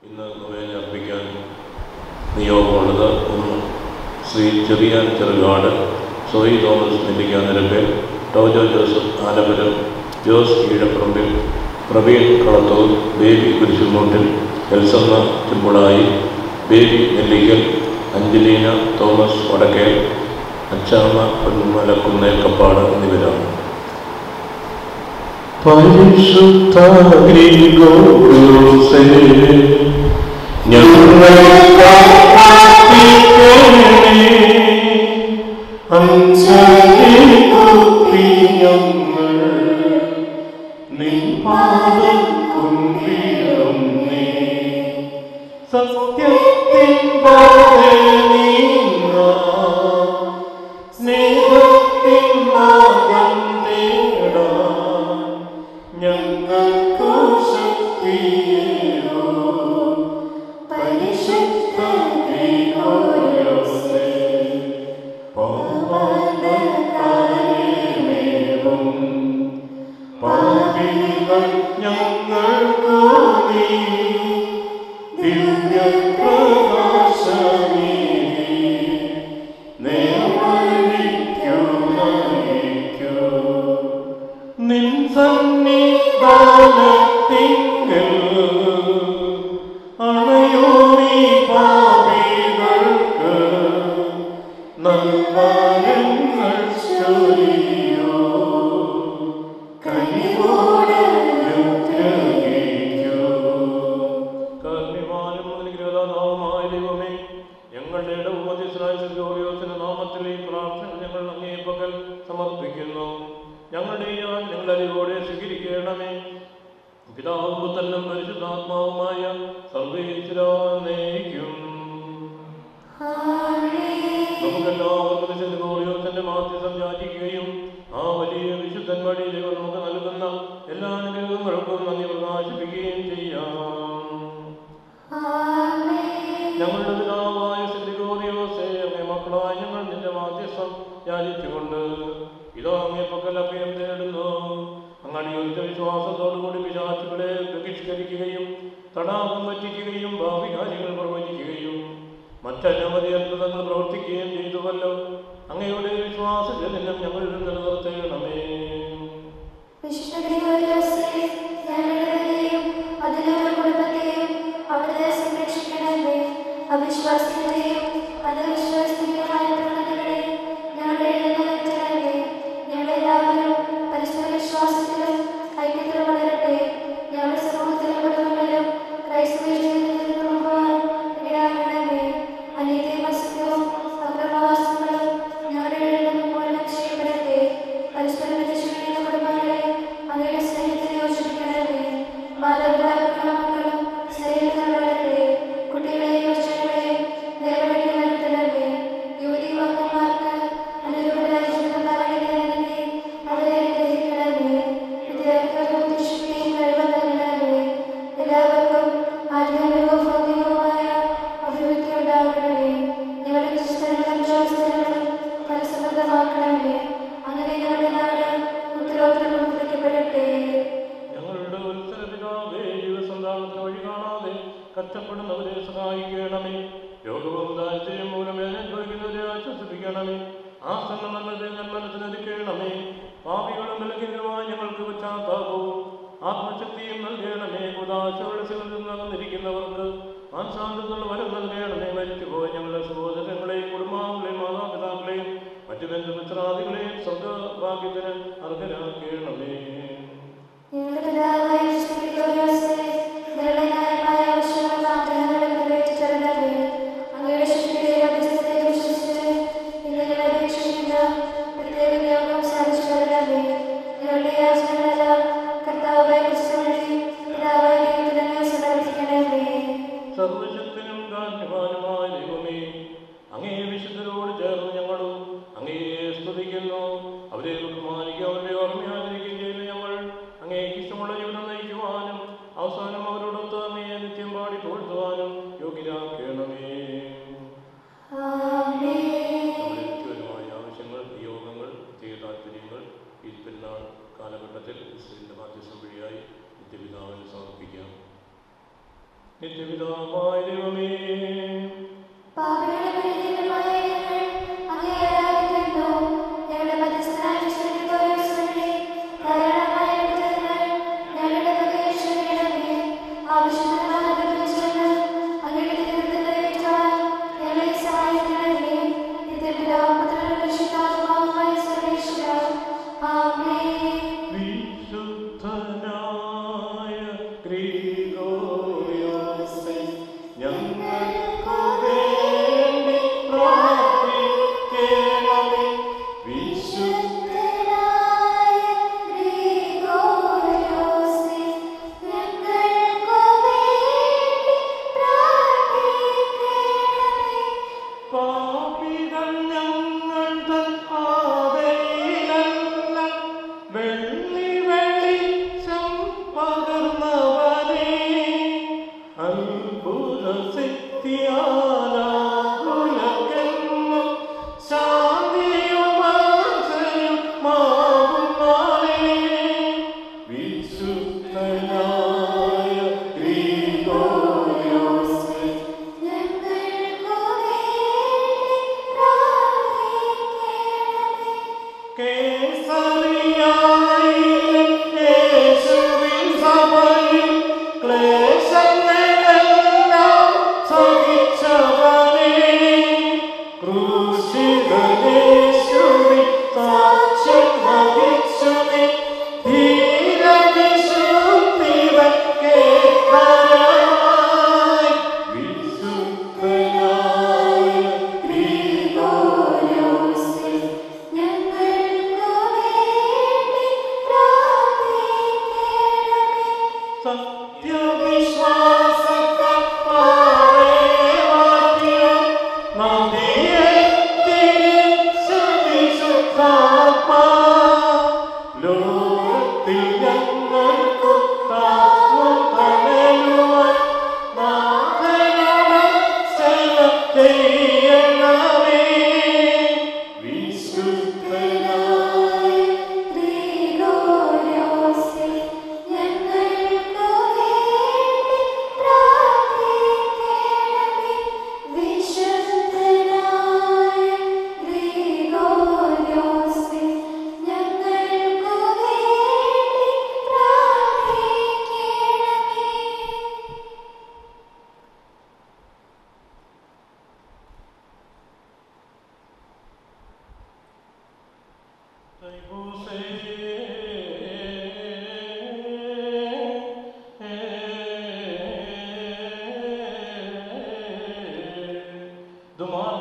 ഇന്ന് നൊവേന അർപ്പിക്കാൻ നിയോഗമുള്ളത് ഒന്ന് Shri Cheriyan Cherukad Soyi Thomas Nellikka Nirappil Tojo Joseph Alapuram Jose Eezhapparambil Praveen Kalathur Baby Kurisumoottil Elsamma Chembulayi Baby Nellikkal Angelina Thomas Vadakkel Achamma Ponmalakunnel Kappad എന്നിവരാണ് പരിശുദ്ധ ഗ്രിഗോറിയോസേ, ഞങ്ങൾക്കായി പ്രാർത്ഥിക്കണമേ. അഞ്ജലി കൂപ്പി ഞങ്ങൾ നിൻ പാദം കുമ്പിടുന്നേ. സത്യത്തിൻ പാതയിൽ നീങ്ങാം. സ്നേഹത്തിൻ മാർഗം തേടാൻ ഞങ്ങൾക്കു ശക്തിയേകൂ. പരിശുദ്ധ ഗ്രിഗോറിയോസേ, പാവനകാരിണേവും പാപികൾ ഞങ്ങൾക്കു നീ ദിവ്യപ്രകാശമേകി നേർവഴിക്കു നയിക്കൂ. നിൻ സന്നിധാനത്തിങ്കൽ അണയോമീ പാപികൾക്ക് നൽവാരങ്ങൾ ചൊരിയോ കനിവോടെ അനുഗ്രഹിക്കൂ. കാരുണ്യവാനും അനുഗ്രഹദാതാവുമായ ദൈവമേ ഞങ്ങളുടെ ഇടവുമധ്യസ്ഥനായ ഗോറിയോസിന്റെ നാമത്തിൽ ഈ പ്രാർത്ഥന ഞങ്ങൾ അങ്ങേ പകൽ സമർപ്പിക്കുന്നു ഞങ്ങളുടെ ഈ ഞങ്ങളുടെ അറിവോടെ സ്വീകരിക്കണമേ പിതാവും പുത്രനും പരിശുദ്ധാത്മാവുമായ സർവേശ്വരാന്നേക്കും നമുക്കെല്ലാവർക്കും വിശുദ്ധ ഗോറിയോസിന്റെ മാധ്യസം യാചിക്കുകയും ആ വലിയ വിശുദ്ധൻ വഴി ദൈവം നമുക്ക് നൽകുന്ന എല്ലാ അനുഗ്രഹങ്ങൾക്കും നന്ദി പ്രകാശിപ്പിക്കുകയും ചെയ്യാം ഞങ്ങളുടെ പിതാവായ ശ്രീഗോറിയോസേ അങ്ങേ മക്കളായ ഞങ്ങൾ നിന്റെ മാധ്യസ്ഥം യാചിച്ചുകൊണ്ട് ഇതോ അങ്ങേ പക്കൽ അഭയം തേടുന്നു അങ്ങടിയൊരുത്ത വിശ്വാസത്തോടുകൂടി പിശാചുകളെ ബഹിഷ്കരിക്കുകയും തടാകം വറ്റിക്കുകയും ഭാവി കാര്യങ്ങൾ പ്രവചിക്കുകയും മറ്റനവധി അത്ഭുതങ്ങൾ പ്രവർത്തിക്കുകയും ചെയ്തുവല്ലോ അങ്ങയുടെ വിശ്വാസജനം ഞങ്ങൾ നിലനിർത്തേണമേ വിശുദ്ധ ഗ്രിഗോറിയോസേ, ഞങ്ങളുടെയും അതിലുള്ള കുടുംബത്തെയും അവിടുത്തെ സംരക്ഷിക്കണമേ. അവിശ്വാസികളെയും അന്ധവിശ്വാസികളുമായ പ്രവണതകളെയും ഞങ്ങളുടെ ഇടയിൽ നിന്ന് അകറ്റണമേ. ഞങ്ങളെല്ലാവരും പരസ്പര വിശ്വാസത്തിലും ഐക്യത്തിലും വളരട്ടെ. ഞങ്ങളുടെ സമൂഹത്തിലെ കുടുംബങ്ങളിലും ക്രൈസ്തവ ജീവിതത്തിൽ തുടങ്ങുവാൻ ഇടയാകണമേ. അനീതിയും അസത്യവും അക്രമവാസങ്ങളും ഞങ്ങളുടെ ഇടയിൽ നിന്ന് പൂരണം ചെയ്യപ്പെടട്ടെ. പരസ്പരം വിധിച്ചുപിടിക്കുന്ന കുടുംബങ്ങളെ അങ്ങയുടെ സ്നേഹത്തിൽ യോജിപ്പിക്കണമേ. മാതാപിതാക്കളും മക്കളും സ്നേഹത്തിൽ വളരട്ടെ. കുട്ടികളെയും യുവജനങ്ങളെയും നേർവഴിയിൽ നടത്തണമേ. യുവതി യുവാക്കന്മാർക്ക് അനുരൂപരായ ജീവിതകാലങ്ങളെ നൽകി അവരെ അനുഗ്രഹിക്കണമേ. വിദ്യാർത്ഥികൾക്ക് ബുദ്ധിശക്തിയും കഴിവും നൽകണമേ. എല്ലാവർക്കും ആധ്യാത്മികവും ഭൗതികവുമായ അഭിവൃദ്ധി ഉണ്ടാകണമേ. ഞങ്ങളുടെ വിശ്വസ്തകളും വിശ്വാസങ്ങളും ഫലസമൃദ്ധമാക്കണമേ. അങ്ങനെ ഞങ്ങളുടെ നാട് ഉത്തരോത്തരം ഉദ്ധരിക്കപ്പെടട്ടെ ഞങ്ങളുടെ ഉത്സരപിതാവേ ജീവസന്ധാനത്തിന് വഴി കാണാതെ കഷ്ടപ്പെടുന്നവരെ സഹായിക്കണമേ രോഗവും ദാരിദ്ര്യം മൂലം അനുഭവിക്കുന്നവരെ ആശ്വസിപ്പിക്കണമേ ആസന്ന നല്ലത് നന്മനത്തിനൊരുക്കണമേ പാപികളും ബലഹീനരുമായ ഞങ്ങൾക്ക് പശ്ചാത്താപവും ആത്മശക്തിയും നൽകണമേ കുതാശോളസിൽ നിന്നിരിക്കുന്നവർക്ക് മാനസാന്തത്തിൽ വരം നൽകണമേ മരിച്ചുപോയ ഞങ്ങളുടെ സഹോദരങ്ങളെയും കുടുംബാംഗങ്ങളെയും മാതാപിതാക്കളെയും മറ്റു ബന്ധുമിത്രാദികളെയും സ്വർഗഭാഗ്യത്തിന് അർഹരാക്കണമേ ഞങ്ങളുടെ പിതാവായ വിശുദ്ധ ഗ്രിഗോറിയോസേ, ഞങ്ങളുടെ ന്യായമായ ആവശ്യങ്ങളും ആഗ്രഹങ്ങളും നിറവേറ്റിത്തരണമേ. അങ്ങയുടെ ശക്തിയെയും അഭ്യസ്തതയെയും വിശ്വസിച്ച് ഇന്ന് ഞങ്ങൾ അപേക്ഷിക്കുന്ന പ്രത്യേക നിയോഗം സാധിച്ചു തരണമേ. ഞങ്ങളുടെ യാചനകളെല്ലാം കർത്താവായ ക്രിസ്തു വഴി പിതാവായ ദൈവത്തിന് അങ്ങ് സമർപ്പിക്കണമേ. സർവശക്തനും കാരണവാനുമായ ദൈവമേ അങ്ങേ വിശുദ്ധരോട് ചേർന്ന് ഞങ്ങളും അങ്ങയെ സ്തുതിക്കുന്നു അവരെ ബഹുമാനിക്കുക അവരുടെ ഓർമ്മ ആചരിക്കുകയും ചെയ്യുന്ന ഞങ്ങൾ അങ്ങേക്ക് ഇഷ്ടമുള്ള ജീവിതം നയിക്കുവാനും അവസാനം അവരോടൊത്ത് അങ്ങയെ നിത്യം പാടി തോഴ്ത്തുവാനും യോഗ്യരാക്കണമേ ആമേൻ. നമ്മുടെ വ്യക്തിപരമായ ആവശ്യങ്ങൾ നിയോഗങ്ങൾ പ്രത്യേക താല്പര്യങ്ങൾ ഈ പെരുന്നാൾ കാലഘട്ടത്തിൽ ക്രിസ്തുവിൻ്റെ മാധ്യസ്ഥം വഴിയായി നിത്യപിതാവിന് സമർപ്പിക്കാം നിത്യപിതാവായ ദൈവമേ പാപികളുടെ പരിധികളുമായ ഞങ്ങൾ അങ്ങേ ആരാധിക്കുന്നു. ഞങ്ങളുടെ മധ്യസ്ഥനായ വിശുദ്ധ പൗലോസിനെ ധാരാളമായ അനുഗ്രഹങ്ങൾ ഞങ്ങളുടെ വകയിൽ ക്ഷണിക്കണമേ. ആവശ്യമായ അനുഗ്രഹിച്ചുകൊണ്ട് അങ്ങയുടെ തിരുവചനം നിറവേറ്റുവാൻ ഞങ്ങളെ സഹായിക്കണമേ. നിത്യപിതാവും പുത്രനും പരിശുദ്ധാത്മാവുമായ സർവ്വേശ്വരാ. ആമേൻ. വിശുദ്ധനായ ഗ്രിഗോറിയോസേ, ഞങ്ങൾക്കു വേണ്ടി പ്രാർത്ഥിക്കണമേ. വിശുദ്ധ ഗ്രിഗോറിയോസേ, ഞങ്ങൾക്കു വേണ്ടി പ്രാർത്ഥിക്കണമേ. പാപികൾ ഞങ്ങൾ തൻ പാതയിലല്ല, വെള്ളി വെളിച്ചം പകർന്നവനേ. അത്ഭുത സിദ്ധിയാലാകുലക്കെന്നും ശാന്തിയും ആശയും മാവുന്നാളേ. വിശുദ്ധനായ ഗ്രിഗോറിയോസേ, ഞങ്ങൾക്കു വേണ്ടി പ്രാർത്ഥിക്കണമേ. കേസറിയായിലെ യേശുവിൻ സഭയിൽ ക്ലേശങ്ങളെല്ലാം സഹിച്ചവനേ. ക്രൂശിതനേശുവിൻ സാക്ഷ്യം വഹിച്ചുവേ. ധീരവിശുദ്ധിതൻ കേൾക്കാനായി വിശുദ്ധനായ ഗ്രിഗോറിയോസേ, ഞങ്ങൾക്കു വേണ്ടി പ്രാർത്ഥിക്കണമേ. വിശുദ്ധനായ ഗ്രിഗോറിയോസേ, ഞങ്ങൾക്കു വേണ്ടി പ്രാർത്ഥിക്കണമേ. വിശുദ്ധനായ ഗ്രിഗോറിയോസേ, ഞങ്ങൾക്കു വേണ്ടി പ്രാർത്ഥിക്കണമേ. Domani